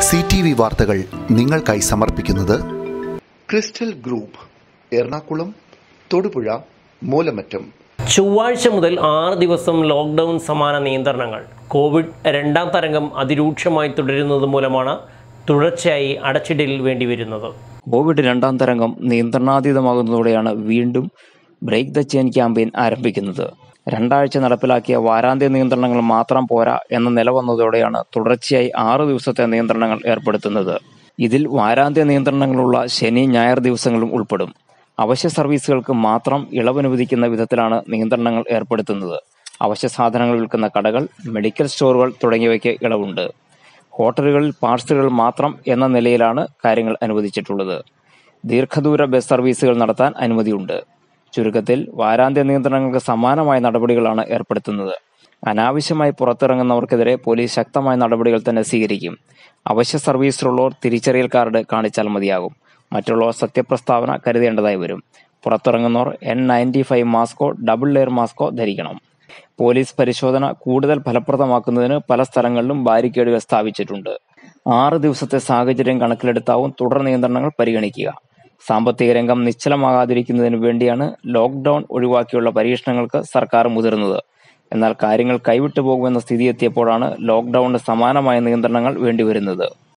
C T V വാർത്തകൾ നിങ്ങൾക്കായി സമർപ്പിക്കുന്നത് ക്രിസ്റ്റൽ ഗ്രൂപ്പ് എറണാകുളം തൊടുപുഴ മൂലമറ്റം ചൊവ്വാഴ്ച മുതൽ ആറ് ദിവസം ലോക്ക്ഡൗൺ സമാന നിയന്ത്രണങ്ങൾ കോവിഡ് രണ്ടാം തരംഗം അതിരൂക്ഷമായി തുടരുന്നത് മൂലമാണ് തുടർച്ചയായി അടച്ചിടൽ വേണ്ടിവരുന്നത് കോവിഡ് രണ്ടാം തരംഗം നിയന്ത്രണാതീതമാകുന്നതോടെയാണ് വീണ്ടും ബ്രേക്ക് ദ ചെയിൻ ക്യാമ്പയിൻ ആരംഭിക്കുന്നത് രണ്ടാഴ്ച നടപ്പിലാക്കിയ വാരാന്ത്യ നിയന്ത്രണങ്ങൾ മാത്രം പോരാ എന്ന നില വന്നതോടെയാണ് തുടർച്ചയായി ആറു ദിവസത്തെ നിയന്ത്രണങ്ങൾ ഏർപ്പെടുത്തുന്നത് ഇതിൽ വാരാന്ത്യ നിയന്ത്രണങ്ങളുള്ള ശനി ഞായർ ദിവസങ്ങളും ഉൾപ്പെടും അവശ്യ സർവീസുകൾക്ക് മാത്രം ഇളവനുവദിക്കുന്ന വിധത്തിലാണ് നിയന്ത്രണങ്ങൾ ഏർപ്പെടുത്തുന്നത് അവശ്യ സാധനങ്ങൾ വിൽക്കുന്ന കടകൾ മെഡിക്കൽ സ്റ്റോറുകൾ തുടങ്ങിയവയ്ക്ക് ഇളവുണ്ട് ഹോട്ടലുകളിൽ പാഴ്സലുകൾ മാത്രം എന്ന നിലയിലാണ് കാര്യങ്ങൾ അനുവദിച്ചിട്ടുള്ളത് ദീർഘദൂര ബസ് സർവീസുകൾ നടത്താൻ അനുമതിയുണ്ട് ചുരുക്കത്തിൽ വാരാന്ത്യ നിയന്ത്രണങ്ങൾക്ക് സമാനമായ നടപടികളാണ് ഏർപ്പെടുത്തുന്നത് അനാവശ്യമായി പുറത്തിറങ്ങുന്നവർക്കെതിരെ പോലീസ് ശക്തമായ നടപടികൾ തന്നെ സ്വീകരിക്കും അവശ്യ സർവീസിലുള്ളവർ തിരിച്ചറിയൽ കാർഡ് കാണിച്ചാൽ മതിയാകും മറ്റുള്ളവർ സത്യപ്രസ്താവന കരുതേണ്ടതായി വരും പുറത്തിറങ്ങുന്നവർ എൻ നയൻറ്റി ഫൈവ് മാസ്കോ ഡബിൾ ലെയർ മാസ്കോ ധരിക്കണം പോലീസ് പരിശോധന കൂടുതൽ ഫലപ്രദമാക്കുന്നതിന് പല സ്ഥലങ്ങളിലും ബാരിക്കേഡുകൾ സ്ഥാപിച്ചിട്ടുണ്ട് ആറ് ദിവസത്തെ സാഹചര്യം കണക്കിലെടുത്താവും തുടർ നിയന്ത്രണങ്ങൾ പരിഗണിക്കുക സാമ്പത്തിക രംഗം നിശ്ചലമാകാതിരിക്കുന്നതിന് വേണ്ടിയാണ് ലോക്ക്ഡൌൺ ഒഴിവാക്കിയുള്ള പരീക്ഷണങ്ങൾക്ക് സർക്കാർ മുതിർന്നത് എന്നാൽ കാര്യങ്ങൾ കൈവിട്ടു പോകുമെന്ന സ്ഥിതി എത്തിയപ്പോഴാണ് ലോക്ക്ഡൌണിന് സമാനമായ നിയന്ത്രണങ്ങൾ വേണ്ടിവരുന്നത്